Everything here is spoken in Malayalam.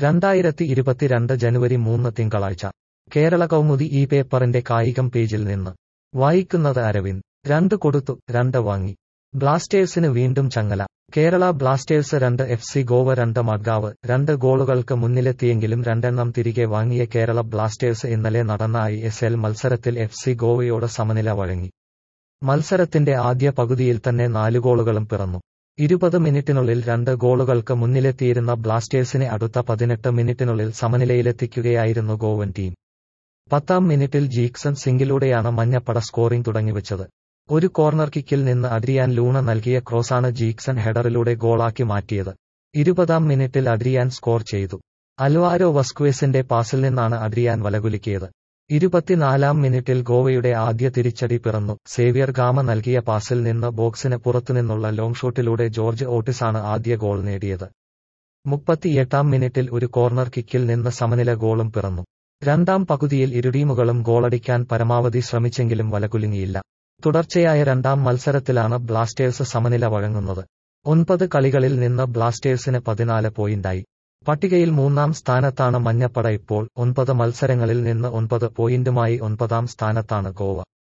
രണ്ടായിരത്തി ഇരുപത്തിരണ്ട് ജനുവരി മൂന്ന് തിങ്കളാഴ്ച കേരള കൗമുദി ഈ പേപ്പറിന്റെ കായികം പേജിൽ നിന്ന് വായിക്കുന്നത് അരവിന്ദ് രണ്ട് കൊടുത്തു രണ്ട് വാങ്ങി ബ്ലാസ്റ്റേഴ്സിന് വീണ്ടും ചങ്ങല കേരള ബ്ലാസ്റ്റേഴ്സ് രണ്ട് എഫ് സി ഗോവ രണ്ട് മഡ്ഗാവ് രണ്ട് ഗോളുകൾക്ക് മുന്നിലെത്തിയെങ്കിലും രണ്ടെണ്ണം തിരികെ വാങ്ങിയ കേരള ബ്ലാസ്റ്റേഴ്സ് ഇന്നലെ നടന്ന ഐ എസ് എൽ മത്സരത്തിൽ എഫ് സി ഗോവയോട് സമനില വഴങ്ങി മത്സരത്തിന്റെ ആദ്യ പകുതിയിൽ തന്നെ നാല് ഗോളുകളും പിറന്നു ഇരുപത് മിനിറ്റിനുള്ളിൽ രണ്ട് ഗോളുകൾക്ക് മുന്നിലെത്തിയിരുന്ന ബ്ലാസ്റ്റേഴ്സിനെ അടുത്ത പതിനെട്ട് മിനിറ്റിനുള്ളിൽ സമനിലയിലെത്തിക്കുകയായിരുന്നു ഗോവൻ ടീം പത്താം മിനിറ്റിൽ ജീക്സൺ സിംഗിലൂടെയാണ് മഞ്ഞപ്പട സ്കോറിംഗ് തുടങ്ങിവെച്ചത് ഒരു കോർണർ കിക്കിൽ നിന്ന് അഡ്രിയാൻ ലൂണ നൽകിയ ക്രോസാണ് ജീക്സൺ ഹെഡറിലൂടെ ഗോളാക്കി മാറ്റിയത് ഇരുപതാം മിനിറ്റിൽ അഡ്രിയാൻ സ്കോർ ചെയ്തു അൽവാരോ വസ്ക്വേസിന്റെ പാസിൽ നിന്നാണ് അഡ്രിയാൻ വലകുലുക്കിയത് ഇരുപത്തിനാലാം മിനിറ്റിൽ ഗോവയുടെ ആദ്യ തിരിച്ചടി പിറന്നു സേവിയർ ഗാമ നൽകിയ പാസിൽ നിന്ന് ബോക്സിന് പുറത്തുനിന്നുള്ള ലോങ് ഷോട്ടിലൂടെ ജോർജ് ഓട്ടിസാണ് ആദ്യ ഗോൾ നേടിയത് മുപ്പത്തിയെട്ടാം മിനിറ്റിൽ ഒരു കോർണർ കിക്കിൽ നിന്ന് സമനില ഗോളും പിറന്നു രണ്ടാം പകുതിയിൽ ഇരു ടീമുകളും ഗോളടിക്കാൻ പരമാവധി ശ്രമിച്ചെങ്കിലും വലകുലുങ്ങിയില്ല തുടർച്ചയായ രണ്ടാം മത്സരത്തിലാണ് ബ്ലാസ്റ്റേഴ്സ് സമനില വഴങ്ങുന്നത് ഒൻപത് കളികളിൽ നിന്ന് ബ്ലാസ്റ്റേഴ്സിന് പതിനാല് പോയിന്റായി പട്ടികയിൽ മൂന്നാം സ്ഥാനത്താണ് മഞ്ഞപ്പട ഇപ്പോൾ ഒൻപത് മത്സരങ്ങളിൽ നിന്ന് ഒൻപത് പോയിന്റുമായി ഒൻപതാം സ്ഥാനത്താണ് ഗോവ